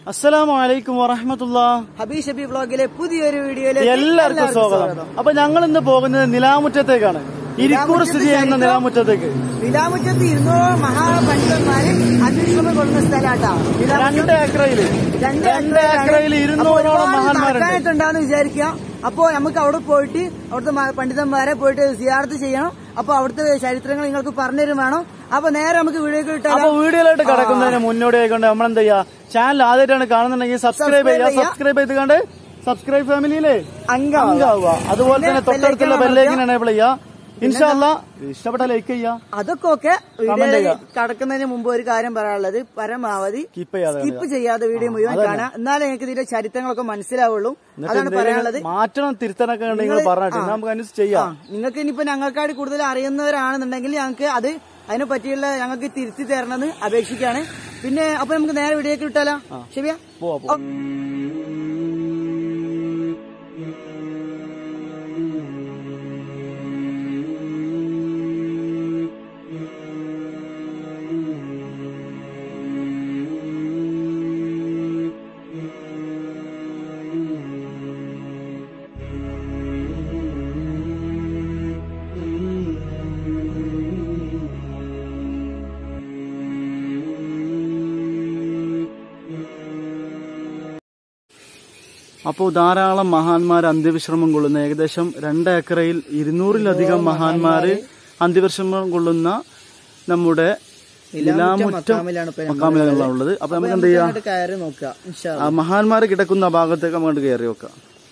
അസ്സലാമു അലൈക്കും വറഹമത്തുള്ള ഹബീ ഷബി വ്ളോഗിലെ പുതിയൊരു വീഡിയോയിലേക്ക് എല്ലാവർക്കും സ്വാഗതം അപ്പൊ ഞങ്ങൾ ഇന്ന് പോകുന്നത് നിലാമുറ്റത്തേക്കാണ് ഇരിക്കൂർ സ്ഥിതി ചെയ്യുന്ന നിലാമുറ്റത്തേക്ക് നിലാമുറ്റത്ത് ഇരുന്നോ മഹാപണ്ഡിതന്മാര് അന്വേഷണം കൊടുക്കുന്ന സ്ഥലാട്ടാ രണ്ട് ഏക്കറയില് രണ്ട് രണ്ട് ഏക്കറയിൽ ഇരുന്നൂറോളം മഹാന്മാരുണ്ട് നടക്കാനായിട്ടുണ്ടാന്ന് വിചാരിക്കുക അപ്പോ നമുക്ക് അവിടെ പോയിട്ട് അവിടുത്തെ മ- പണ്ഡിതന്മാരെ പോയിട്ട് സിയാർത്ത് ചെയ്യണം അപ്പൊ അവിടുത്തെ ചരിത്രങ്ങൾ നിങ്ങൾക്ക് പറഞ്ഞുതരും വേണം അപ്പൊ നേരെ നമുക്ക് വീഡിയോക്ക് അപ്പൊ കിട്ടാലോ വീഡിയോയിലോട്ട് കിടക്കുന്നതിന് മുന്നോടിയായിക്കൊണ്ട് നമ്മൾ എന്താ ചെയ്യാ ചാനൽ ആദ്യമായിട്ടാണ് കാണുന്നുണ്ടെങ്കിൽ സബ്സ്ക്രൈബ് ചെയ്യുക Subscribe സബ്സ്ക്രൈബ് ചെയ്ത് കണ്ട് സബ്സ്ക്രൈബ് ഫാമിലിയിലെ അംഗം അംഗമാവുക അതുപോലെ തന്നെ പിന്നെ തൊട്ടടുത്തുള്ള bell icon ബെല്ലേക്ക് എനേബിൾ ചെയ്യുക ഇൻഷാല്ല ഇഷ്ടപ്പെട്ട ലൈക്ക് ചെയ്യുക അതൊക്കെ ഒക്കെ Comment വീഡിയോ ചെയ്യുക. കടക്കുന്നതിന് മുമ്പ് ഒരു കാര്യം പറയാനുള്ളത് പരമാവധി കീപ്പ് ചെയ്യാതെ സ്കിപ്പ് ചെയ്യാതെ വീഡിയോ മുഴുവൻ കാണാം എന്നാലേ നിങ്ങൾക്ക് ഇതിന്റെ ചരിത്രങ്ങളൊക്കെ മനസ്സിലാവുള്ളൂ അതാണ് പറയാനുള്ളത് മാറ്റണം തിരുത്തനൊക്കെ നിങ്ങൾ പറഞ്ഞിട്ട് നമുക്ക് അനുസരിച്ച് ചെയ്യാം നിങ്ങൾക്ക് ഇനിയിപ്പോ ഞങ്ങൾക്കാട് കൂടുതൽ അറിയുന്നവരാണെന്നുണ്ടെങ്കിൽ ഞങ്ങൾക്ക് അത് അതിനെ പറ്റിയുള്ള ഞങ്ങൾക്ക് തിരുത്തി തരണമെന്ന് അപേക്ഷിക്കാണ് പിന്നെ അപ്പൊ നമുക്ക് നേരെ വീഡിയോക്ക് വിട്ടാലോ ശരിയാ പോവാ പോവാ അപ്പോൾ ധാരാളം മഹാന്മാർ അന്ത്യവിശ്രമം കൊള്ളുന്ന ഏകദേശം രണ്ട് ഏക്കറയിൽ ഇരുന്നൂറിലധികം മഹാന്മാര് അന്ത്യവിശ്രമം കൊള്ളുന്ന നമ്മുടെ നിലാമുറ്റം മക്കാമിലാണ് ഇപ്പൊ മക്കാമിലാണ് ഉള്ളത് അപ്പൊ നമുക്ക് എന്ത് ചെയ്യാം അങ്ങോട്ട് കയറി നോക്കുക ഇൻഷാ ആ മഹാന്മാര് കിടക്കുന്ന ഭാഗത്തേക്ക് നമുക്ക് കയറി വെക്കാം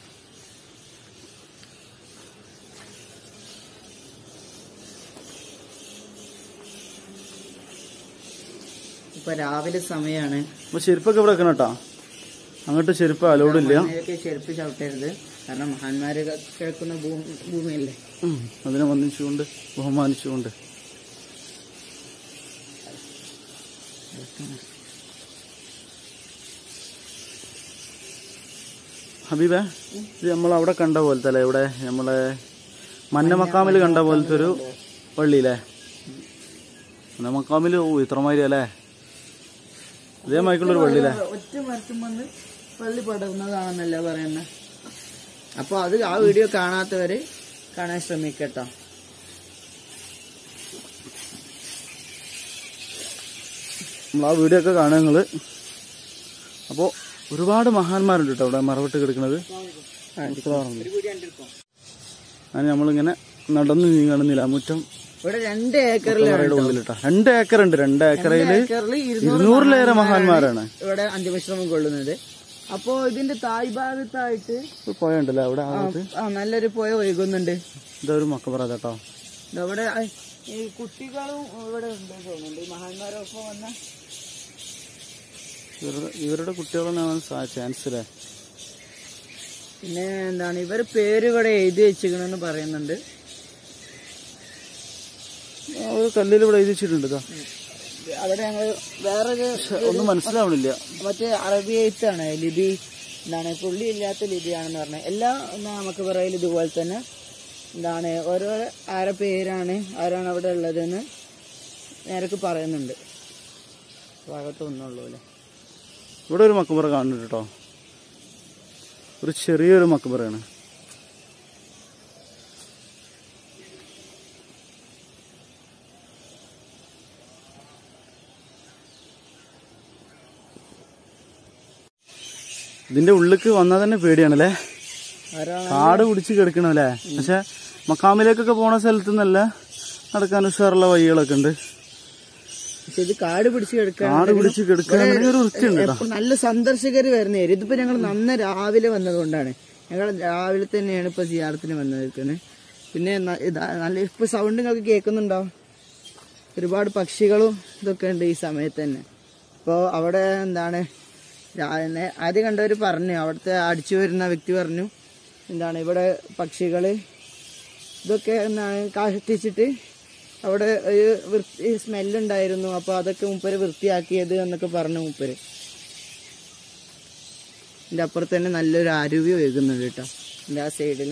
ഇപ്പൊ രാവിലെ സമയമാണ് അപ്പൊ ചെരുപ്പൊക്കെ ഇവിടെ വെക്കണം കേട്ടോ അങ്ങോട്ട് ചെരുപ്പ് അലോഡ് ഇല്ല മണ്ണിലൊക്കെ ചെരുപ്പ് ചവിട്ടരുത് കാരണം മഹാന്മാര് കിടക്കുന്ന ഭൂമി ഭൂമിയല്ലേ ഉം. അതിനെ വന്ദിച്ചുകൊണ്ട് ബഹുമാനിച്ചുകൊണ്ട് ഹബീബേ ഇത് നമ്മൾ അവിടെ കണ്ട പോലത്തെ അല്ലേ ഇവിടെ നമ്മളെ മന്നമക്കാമിൽ കണ്ട പോലത്തെ ഒരു പള്ളിയില്ലേ മന്നമക്കാമിൽ ഓ ഇത്രമാതിരി അല്ലേ ഇതേമായിട്ടുള്ള ഒരു പള്ളിയില്ലേ ഒറ്റ മരത്തും വന്ന് പള്ളി പടർന്നതാണെന്നല്ല പറയുന്നത് അപ്പൊ അത് ആ വീഡിയോ കാണാത്തവര് കാണാൻ ശ്രമിക്കട്ടോ നമ്മൾ ആ വീഡിയോ ഒക്കെ കാണുക നിങ്ങള് അപ്പോ ഒരുപാട് മഹാന്മാരുണ്ട് കേട്ടോ അവിടെ മറവിട്ട് കിടക്കുന്നത് അങ്ങനെ നമ്മളിങ്ങനെ നടന്നു നീങ്ങണം നിലാമുറ്റം ഇവിടെ രണ്ട് ഏക്കറിലാണ് മറയുടെ ഉള്ളിലിട്ടാ രണ്ട് ഏക്കർ ഉണ്ട് രണ്ട് ഏക്കറയില് ഏക്കറിൽ ഇരുന്നൂറിലേറെ മഹാന്മാരാണ് ഇവിടെ അന്ത്യവിശ്രമം കൊള്ളുന്നത് അപ്പോ ഇതിന്റെ തായ് ഭാഗത്തായിട്ട് ഒരു പുഴ ഉണ്ടല്ലേ അവിടെ ആകത്ത് ആ നല്ലൊരു പുഴ ഒഴുകുന്നുണ്ട് ഇതാ ഒരു മക്കബറ കേട്ടോ ഇവിടെ ഈ കുട്ടികളും ഇവിടെ ഉണ്ട് തോന്നുന്നുണ്ട് ഈ മഹാന്മാരൊപ്പം വന്ന ഇവരുടെ ഇവരുടെ കുട്ടികളാണ് ചാൻസ് അല്ലേ പിന്നെ എന്താണ് ഇവര് പേര് ഇവിടെ എഴുതി വെച്ചിക്കണെന്ന് പറയുന്നുണ്ട് ആ ഒരു കല്ലിൽ ഇവിടെ എഴുതി വെച്ചിട്ടുണ്ട് ഇതാ അവിടെ ഞങ്ങൾ വേറൊരു ഒന്നും മനസ്സിലാവണില്ല മറ്റേ അറബി എഴുത്താണ് ലിപി എന്താണ് പുള്ളി ഇല്ലാത്ത ലിപിയാണെന്ന് പറഞ്ഞത് എല്ലാ എന്നാ നമുക്ക് പറയൽ ഇതുപോലെ തന്നെ എന്താണ് ഓരോ ആരെ പേരാണ് ആരാണ് അവിടെ ഉള്ളതെന്ന് നേരക്ക് പറയുന്നുണ്ട് ഭാഗത്ത് ഒന്നുള്ളൂ അല്ലേ ഇവിടെ ഒരു മക്കബറ കാണുന്നുണ്ട് കേട്ടോ ഒരു ചെറിയൊരു മക്കബറയാണ് ഇതിന്റെ ഉള്ളിക്ക് വന്നാൽ തന്നെ പേടിയാണല്ലേ ആരാണ് കാട് പിടിച്ച് കിടക്കണല്ലേ പക്ഷെ മക്കാമിലേക്കൊക്കെ പോണ സ്ഥലത്ത് നിന്നല്ല നടക്കാൻ ഉഷാറുള്ള വഴികളൊക്കെ ഉണ്ട് പക്ഷെ ഇത് കാട് പിടിച്ച് കിടക്കാൻ കാട് പിടിച്ച് കിടക്കുകയാണെങ്കിൽ ഒരു വൃത്തിയുണ്ട് കേട്ടോ എപ്പോ നല്ല സന്ദർശകർ വരുന്ന ഏരിയ ഇതിപ്പോ ഞങ്ങൾ നന്ന രാവിലെ വന്നതുകൊണ്ടാണ് ഞങ്ങൾ രാവിലെ തന്നെയാണ് ഇപ്പൊ സിയാറത്തിന് വന്നിരിക്കുന്നത് പിന്നെ ന- ഇതാ- നല്ല ഇപ്പൊ സൗണ്ട് നിങ്ങൾക്ക് കേൾക്കുന്നുണ്ടാവും ഒരുപാട് പക്ഷികളും ഇതൊക്കെ ഉണ്ട് ഈ സമയത്ത് തന്നെ അപ്പോൾ അവിടെ എന്താണ് രാ- നേ- ആദ്യം കണ്ടവർ പറഞ്ഞു അവിടുത്തെ അടിച്ചു വരുന്ന വ്യക്തി പറഞ്ഞു എന്താണ് ഇവിടെ പക്ഷികൾ ഇതൊക്കെ എന്താണ് കാഷ്ടിച്ചിട്ട് അവിടെ ഒരു വൃത്തി സ്മെല്ലുണ്ടായിരുന്നു അപ്പോൾ അതൊക്കെ മുപ്പര് വൃത്തിയാക്കിയത് എന്നൊക്കെ പറഞ്ഞു മുപ്പര് എൻ്റെ അപ്പുറത്ത് തന്നെ നല്ലൊരു അരുവി ഒഴുകുന്നുണ്ട് കേട്ടോ എൻ്റെ ആ സൈഡിൽ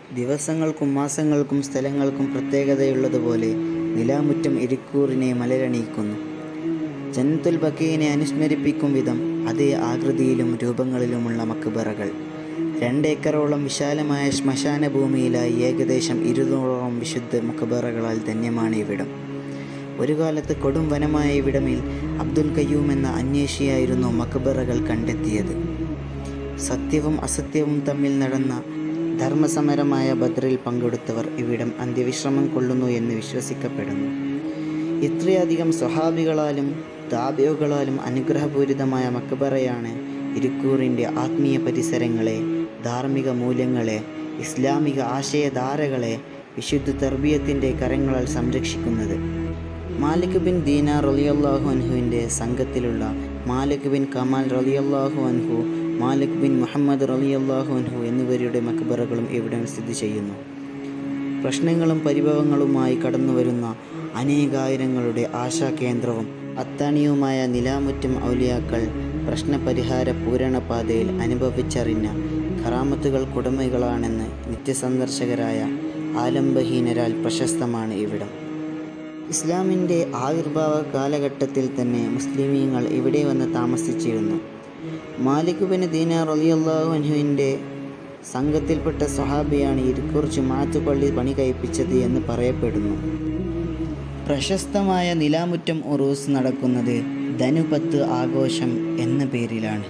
ദിവസങ്ങൾക്കും മാസങ്ങൾക്കും സ്ഥലങ്ങൾക്കും പ്രത്യേകതയുള്ളതുപോലെ നിലാമുറ്റം ഇരിക്കൂറിനെ മലരണിയിക്കുന്നു ജന്നത്തുൽ ബക്കീനെ അനുസ്മരിപ്പിക്കും വിധം അതേ ആകൃതിയിലും രൂപങ്ങളിലുമുള്ള മക്ബറകൾ രണ്ടേക്കറോളം വിശാലമായ ശ്മശാന ഭൂമിയിലായി ഏകദേശം ഇരുന്നൂറോളം വിശുദ്ധ മക്ബറകളാൽ ധന്യമാണ് ഇവിടം ഒരു കാലത്ത് കൊടും വനമായ ഇവിടമിൽ അബ്ദുൽ കയ്യൂം എന്ന അന്വേഷിയായിരുന്നു മക്ബറകൾ കണ്ടെത്തിയത് സത്യവും അസത്യവും തമ്മിൽ നടന്ന ധർമ്മസമരമായ ബദ്രിൽ പങ്കെടുത്തവർ ഇവിടം അന്ത്യവിശ്രമം കൊള്ളുന്നു എന്ന് വിശ്വസിക്കപ്പെടുന്നു ഇത്രയധികം സ്വഹാബികളാലും താബിയോകളാലും അനുഗ്രഹപൂരിതമായ മക്ബറയാണ് ഇരിക്കൂറിൻ്റെ ആത്മീയ പരിസരങ്ങളെ ധാർമ്മിക മൂല്യങ്ങളെ ഇസ്ലാമിക ആശയധാരകളെ വിശുദ്ധ തർബീയത്തിൻ്റെ കരങ്ങളാൽ സംരക്ഷിക്കുന്നത് മാലിക് ബിൻ ദീനാർ റലിയല്ലാഹു അൻഹുവിൻ്റെ സംഘത്തിലുള്ള മാലിക് ബിൻ കമാൽ റലിയല്ലാഹു അൻഹു മാലിക് ബിൻ മുഹമ്മദ് റലിയല്ലാഹു അൻഹു എന്നിവരുടെ മക്ബറകളും ഇവിടെ സ്ഥിതി ചെയ്യുന്നു പ്രശ്നങ്ങളും പരിഭവങ്ങളുമായി കടന്നുവരുന്ന അനേകായിരങ്ങളുടെ ആശാകേന്ദ്രവും അത്താണിയുമായ നിലാമുറ്റം ഔലിയാക്കൾ പ്രശ്നപരിഹാര പൂരണപാതയിൽ അനുഭവിച്ചറിഞ്ഞ ഖറാമത്തുകൾക്കുടമകളാണെന്ന് നിത്യസന്ദർശകരായ ആലംബഹീനരാൽ പ്രശസ്തമാണ് ഇവിടം ഇസ്ലാമിൻ്റെ ആവിർഭാവ കാലഘട്ടത്തിൽ തന്നെ മുസ്ലിമീങ്ങൾ ഇവിടെ വന്ന് താമസിച്ചിരുന്നു മാലിക് ബിൻ ദീനാർ റളിയല്ലാഹു അൻഹുവിൻ്റെ സംഘത്തിൽപ്പെട്ട സ്വഹാബിയാണ് ഇരിക്കൂർ ജുമാഅത്ത് പള്ളി പണി കഴിപ്പിച്ചത് എന്ന് പറയപ്പെടുന്നു പ്രശസ്തമായ നിലാമുറ്റം ഉറൂസ് നടക്കുന്നത് ധനുപത്ത് ആഘോഷം എന്ന പേരിലാണ്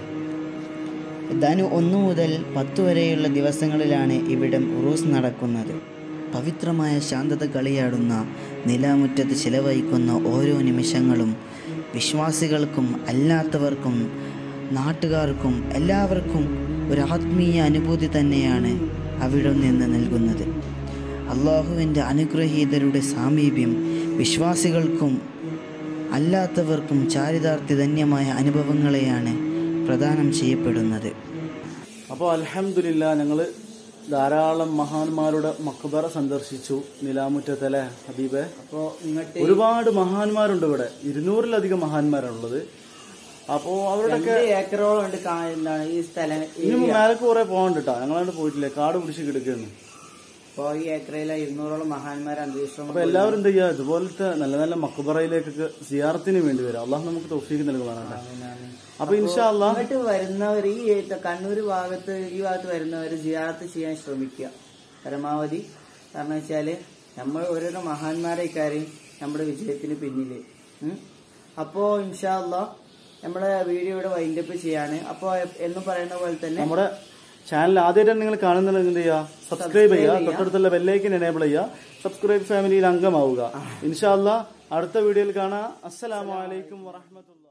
ധനു ഒന്നു മുതൽ പത്ത് വരെയുള്ള ദിവസങ്ങളിലാണ് ഇവിടം ഉറൂസ് നടക്കുന്നത് പവിത്രമായ ശാന്തത കളിയാടുന്ന നിലാമുറ്റത്ത് ചിലവഴിക്കുന്ന ഓരോ നിമിഷങ്ങളും വിശ്വാസികൾക്കും അല്ലാത്തവർക്കും നാട്ടുകാർക്കും എല്ലാവർക്കും ഒരു ആത്മീയ അനുഭൂതി തന്നെയാണ് അവിടെ നിന്ന് നൽകുന്നത് അള്ളാഹുവിൻ്റെ അനുഗ്രഹീതരുടെ സാമീപ്യം വിശ്വാസികൾക്കും അല്ലാത്തവർക്കും ചാരിതാർത്ഥ്യധന്യമായ അനുഭവങ്ങളെയാണ് പ്രദാനം ചെയ്യപ്പെടുന്നത് അപ്പോൾ അലഹമില്ല ഞങ്ങൾ ധാരാളം മഹാന്മാരുടെ മക്ബറ സന്ദർശിച്ചു നിലാമുറ്റത്തലെ ഹബീബെ അപ്പോൾ ഇങ്ങോട്ട് ഒരുപാട് മഹാന്മാരുണ്ട് ഇവിടെ ഇരുന്നൂറിലധികം മഹാന്മാരാണുള്ളത് അപ്പോ അവരുടെയൊക്കെ രണ്ട് ഏക്കറോളം ഉണ്ട് കാ- എന്താണ് ഈ സ്ഥലം ഇനി മേലേക്ക് കുറെ പോകണ്ട കേട്ടോ ഞങ്ങളാണ്ട് പോയിട്ടില്ലേ കാട് പിടിച്ച് കിടക്കുകയാണ് അപ്പോൾ ഈ ഏക്കറയിലെ ഇരുന്നൂറോളം മഹാന്മാർ അന്തരീക്ഷം അപ്പൊ എല്ലാവരും എന്ത് ചെയ്യുക ഇതുപോലത്തെ നല്ല നല്ല മക്ബറയിലേക്കൊക്കെ സിയാറത്തിന് വേണ്ടി വരാം അള്ളാഹ് നമുക്ക് തൗഫീക്ക് നൽകുവാനാണ് അപ്പൊ ഇൻഷാ അള്ളാഹ് അങ്ങോട്ട് വരുന്നവർ ഈ ഏത്ത- കണ്ണൂർ ഭാഗത്ത് ഈ ഭാഗത്ത് വരുന്നവർ ജിയാറത്ത് ചെയ്യാൻ ശ്രമിക്കുക പരമാവധി കാരണം വെച്ചാല് നമ്മൾ ഓരോരോ മഹാന്മാരെ കയറി നമ്മുടെ വിജയത്തിന് പിന്നില് ഉം. അപ്പോ ഇൻഷാ അല്ലാ നമ്മളെ വീഡിയോ ഇവിടെ വൈൻഡപ്പ് ചെയ്യാണ് അപ്പോ എന്ന് പറയുന്ന പോലെ തന്നെ നമ്മുടെ ചാനൽ ആദ്യമായിട്ടാണ് നിങ്ങൾ കാണുന്നുണ്ടെങ്കിൽ എന്ത് ചെയ്യുക സബ്സ്ക്രൈബ് ചെയ്യുക തൊട്ടടുത്തുള്ള ബെല്ലൈക്കൻ എനേബിൾ ചെയ്യുക സബ്സ്ക്രൈബ് ഫാമിലിയിൽ അംഗമാവുക ഇൻഷാ അള്ളാഹ് അടുത്ത വീഡിയോയിൽ കാണാം അസ്സലാമലൈക്കും വറഹമത്തുള്ള